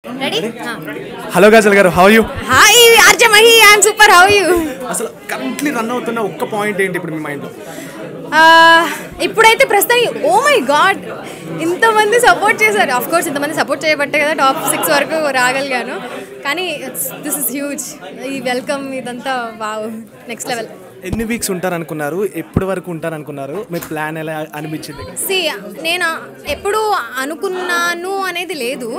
Ready hello Ghazal గారు how you hi RJ Mahi I'm super how you అసలు currently run అవుతున్న ఒక్క పాయింట్ ఏంటి ఇప్పుడు మీ మైండ్లో ఇప్పుడైతే ప్రస్తుతానికి ఓ మై గాడ్ ఇంతమంది సపోర్ట్ చేశారు ఆఫ్ కోర్స్ ఇంతమంది సపోర్ట్ చేయబట్టే కదా టాప్ సిక్స్ వరకు రాగలిగాను కానీ దిస్ ఇస్ హ్యూజ్ ఈ వెల్కమ్ ఇదంతా వావ్ నెక్స్ట్ లెవెల్ ఎన్ని వీక్స్ ఉంటారనుకున్నారు ఎప్పటి వరకు ఉంటారనుకున్నారు మీ ప్లాన్ ఎలా అనిపించింది సి నేను ఎప్పుడు అనుకున్నాను అనేది లేదు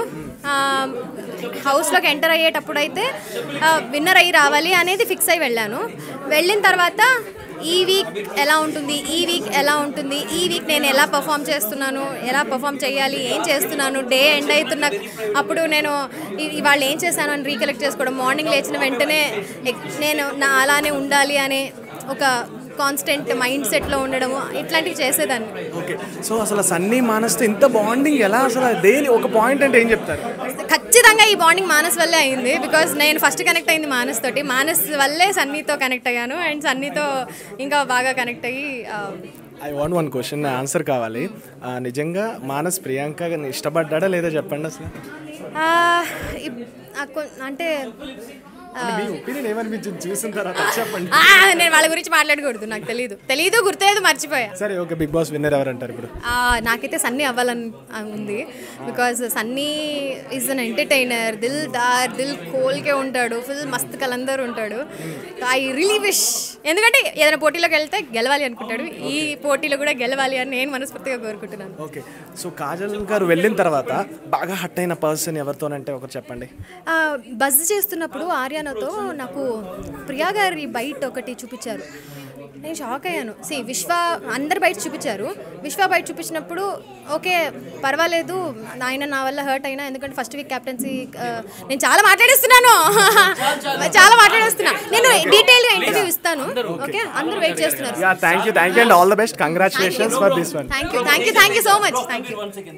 హౌస్లోకి ఎంటర్ అయ్యేటప్పుడు అయితే విన్నర్ అయ్యి రావాలి అనేది ఫిక్స్ అయి వెళ్ళాను వెళ్ళిన తర్వాత ఈ వీక్ ఎలా ఉంటుంది ఈ వీక్ ఎలా ఉంటుంది ఈ వీక్ నేను ఎలా పర్ఫామ్ చేస్తున్నాను ఎలా పర్ఫామ్ చేయాలి ఏం చేస్తున్నాను డే ఎండ్ అవుతున్న అప్పుడు నేను ఇ- ఇవాళ ఏం చేశాను అని రీకలెక్ట్ చేసుకోవడం మార్నింగ్ లేచిన వెంటనే ఎక్- నేను నా అలానే ఉండాలి అనే ఒక కాన్స్టెంట్ మైండ్ సెట్లో ఉండడము ఇట్లాంటివి చేసేదాన్ని ఓకే సో అసలు సన్నీ మానస్తో ఇంత బాండింగ్ ఎలా అసలు దేని ఒక పాయింట్ అంటే ఏం చెప్తారు ఖచ్చితంగా ఈ బాండింగ్ మానస్ వల్లే అయింది బికాజ్ నేను ఫస్ట్ కనెక్ట్ అయింది మానస్ తోటి మానస్ వల్లే సన్నీతో కనెక్ట్ అయ్యాను అండ్ సన్నీతో ఇంకా బాగా కనెక్ట్ అయ్యి ఆ, I want one question answer కావాలి ఆ, నిజంగా మానస్ ప్రియాంక ఇష్టపడ్డా లేదా చెప్పండి అసలు ఆ, ఇప్- ఆ కొ- అంటే ఆ, మీ ఒపీనియన్ ఏమనిపించింది చూసిన తర్వాత చెప్పండి ఆ, నేను వాళ్ళ గురించి మాట్లాడకూడదు నాకు తెలియదు తెలియదు గుర్తులేదు మర్చిపోయా సరే ఓకే బిగ్ బాస్ విన్నర్ ఎవరంటారు ఇప్పుడు ఆ, నాకైతే సన్నీ అవ్వాలని ఆ, ఉంది because Sunny is an entertainer దిల్ దార్ దిల్ కోల్కే ఉంటాడు ఫుల్ మస్త్ కలందరూ ఉంటాడు ఐ రియలీ విష్ ఎందుకంటే ఏదైనా పోటీలోకి వెళ్తే గెలవాలి అనుకుంటాడు ఈ పోటీలో కూడా గెలవాలి అని నేను మనస్ఫూర్తిగా కోరుకుంటున్నాను ఓకే సో కాజల్ గారు వెళ్ళిన తర్వాత బాగా హట్ అయిన పర్సన్ ఎవరితోనంటే ఒకరు చెప్పండి ఆ, బజ్ చేస్తున్నప్పుడు ఆర్యానాతో నాకు ప్రియా గారి బైట్ ఒకటి చూపించారు నేను షాక్ అయ్యాను సి విశ్వ అందరు బయట చూపించారు విశ్వ బయట చూపించినప్పుడు ఓకే పర్వాలేదు ఆయన నా వల్ల హర్ట్ అయినా ఎందుకంటే ఫస్ట్ వీక్ క్యాప్టెన్సీ నేను చాలా మాట్లాడేస్తున్నాను చాలా మాట్లాడేస్తున్నా నేను డీటెయిల్గా ఇంటర్వ్యూ ఇస్తాను ఓకే అందరూ వెయిట్ చేస్తున్నారు yeah thank you thank you and all the best congratulations for this one thank you thank you thank you so much thank you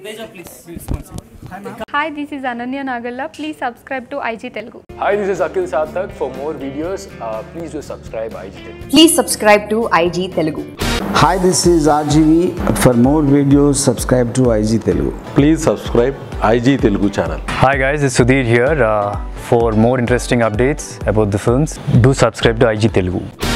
Hi, this is Ananya Nagalla. Please subscribe to IG Telugu. Hi, this is Akhil Sathak. For more videos, uh, please do subscribe IG Telugu. Please subscribe to IG Telugu. Hi, this is RGV. For more videos, subscribe to IG Telugu. please subscribe IG Telugu channel. Hi guys, it's Sudhir here. Uh, for more interesting updates about the films, do subscribe to IG Telugu.